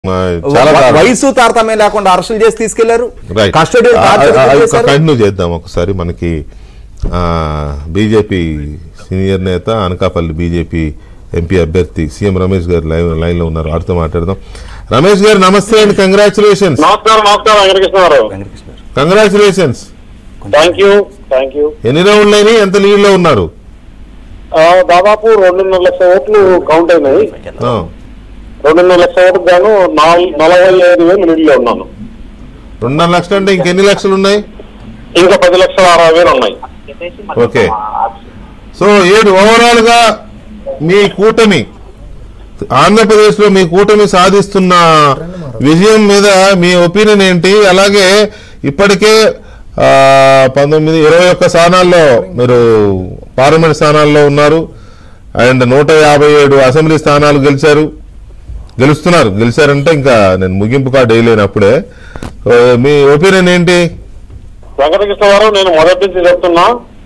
ఆ, చాలా వ- దారుణం. వయసు తారతమ్యం లేకుండా అరెస్టులు చేసి తీసుకెళ్లారు రైట్ కస్టడీ కంటిన్యూ చేద్దాం ఒకసారి మనకి బీజేపీ సీనియర్ నేత అనకాపల్లి బీజేపీ ఎంపీ అభ్యర్థి CM Ramesh garu live line లో ఉన్నారు వారితో మాట్లాడదాం రమేష్ గారు నమస్తే అండ్ కంగ్రాచులేషన్స్ నమస్కారం నమస్కారం Venkatakrishna garu congratulations thank you thank you ఎన్ని రౌండ్లు అయినాయి ఎంత లీడ్ లో ఉన్నారు ఆ, దాదాపు రెండున్నర లక్షల ఓట్లు కౌంట్ అయినాయి ఆ, రెండున్నర లక్షల ఓట్లు గాను నాల్- నలభై ఐదు వేలు లీడ్లో ఉన్నాను రెండున్నర లక్షలు అంటే ఇంకెన్ని లక్షలు ఉన్నాయి ఇంకా పది లక్షల అరవై వేలు ఉన్నాయి ఓకే సో ఏడు ఓవరాల్ గా మీ కూటమి ఆంధ్రప్రదేశ్ లో మీ కూటమి సాధిస్తున్న విజయం మీద మీ ఒపీనియన్ ఏంటి అలాగే ఇప్పటికే ఆ, పంతొమ్మిది ఇరవై ఒక్క స్థానాల్లో మీరు పార్లమెంట్ స్థానాల్లో ఉన్నారు అండ్ నూట యాభై ఏడు అసెంబ్లీ స్థానాలు గెలిచారు గెలుస్తున్నారు గెలిచారంటే ఇంకా నేను ముగింపు కార్డు వేయలేను అప్పుడే సో, మీ ఒపీనియన్ ఏంటి వెంకటకృష్ణ గారు నేను మొదటి నుంచి చెప్తున్నా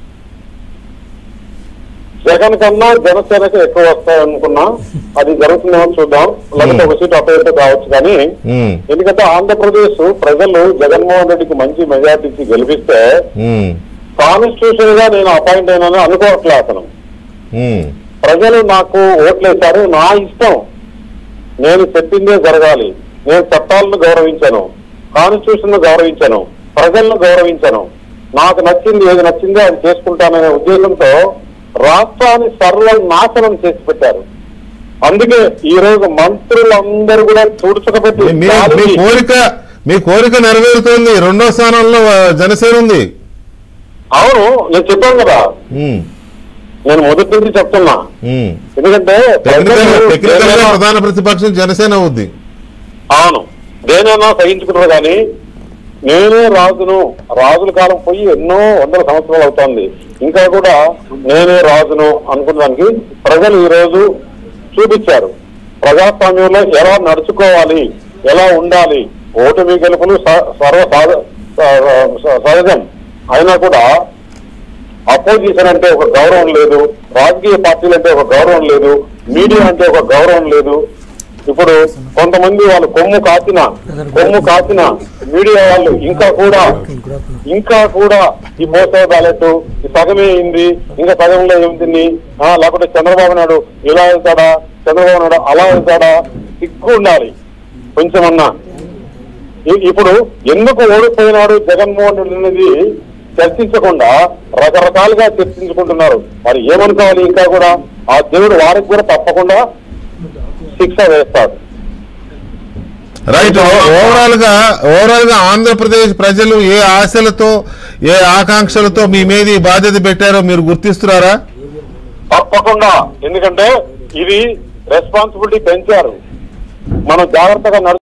జగన్ కన్నా జనసేనకు ఎక్కువ వస్తాయి అనుకున్నా అది జరుగుతుందేమో చూద్దాం లేకపోతే ఒక సీట్ అటు ఇటు కావచ్చు కానీ ఉమ్, ఎందుకంటే ఆంధ్రప్రదేశ్ ప్రజలు జగన్మోహన్ రెడ్డికి మంచి మెజార్టీ ఇచ్చి గెలిపిస్తే ఉమ్, కాన్స్టిట్యూషన్ గా నేను అపాయింట్ అయినాను అనుకోవట్లే అతను ఉమ్, ప్రజలు నాకు ఓట్లేశారు నా ఇష్టం నేను చెప్పిందే జరగాలి నేను చట్టాలను గౌరవించాను కాన్స్టిట్యూషన్ ను గౌరవించాను ప్రజలను గౌరవించాను నాకు నచ్చింది ఏది నచ్చిందో అది చేసుకుంటాననే ఉద్దేశంతో రాష్ట్రాన్ని సర్వనాశనం చేసి పెట్టారు అందుకే ఈ రోజు మంత్రులందరూ కూడా తుడుచుకబెట్టి మీ- మీ మీ గాలికి- కోరిక మీ కోరిక నెరవేరుతోంది రెండో స్థానంలో ఆ, జనసేన ఉంది అవును నేను చెప్పాను కదా ఉమ్, నేను మొదటి నుంచి చెప్తున్నా ఉమ్. ఎందుకంటే టెక్నికల్ ప్రజలు టెక్నికల్ గా ఏదైనా- ప్రధాన ప్రతిపక్షం జనసేన అవుద్ది అవును దేనైనా సహించుకుంటారు కానీ నేనే రాజును రాజుల కాలం పోయి ఎన్నో వందల సంవత్సరాలు అవుతోంది ఇంకా కూడా నేనే రాజును అనుకున్నానికి ప్రజలు ఈ రోజు చూపించారు ప్రజాస్వామ్యంలో ఎలా నడుచుకోవాలి ఎలా ఉండాలి ఓటమి గెలుపులు స- సర్వ సాధ- స- స- సహజం అయినా కూడా అపోజిషన్ అంటే ఒక గౌరవం లేదు రాజకీయ పార్టీలు అంటే ఒక గౌరవం లేదు మీడియా అంటే ఒక గౌరవం లేదు ఇప్పుడు కొంతమంది వాళ్ళు కొమ్ము కాచిన కొమ్ము కాచిన మీడియా వాళ్ళు ఇంకా కూడా ఇంకా కూడా ఈ పోస్టో బ్యాలెట్ ఈ సగమే అయింది ఇంకా సగంలో ఏమిటి ఆ, లేకపోతే చంద్రబాబు నాయుడు ఇలా వెళ్తాడా చంద్రబాబు నాయుడు అలా వెళ్తాడా సిగ్గు ఉండాలి కొంచెమన్నా ఇ- ఇప్పుడు ఎందుకు ఓడిపోయినాడు జగన్మోహన్ రెడ్డి అనేది చర్చించకుండా రకరకాలుగా చర్చించుకుంటున్నారు మరి ఏమనుకోవాలి ఇంకా కూడా ఆ దేవుడు వారికి కూడా తప్పకుండా శిక్ష వేస్తాడు రైట్ ఓవరాల్ గా ఓవరాల్ గా ఆంధ్రప్రదేశ్ ప్రజలు ఏ ఆశలతో ఏ ఆకాంక్షలతో మీ మీద ఈ బాధ్యత పెట్టారో మీరు గుర్తిస్తున్నారా తప్పకుండా ఎందుకంటే ఇది రెస్పాన్సిబిలిటీ పెంచారు మనం జాగ్రత్తగా నడు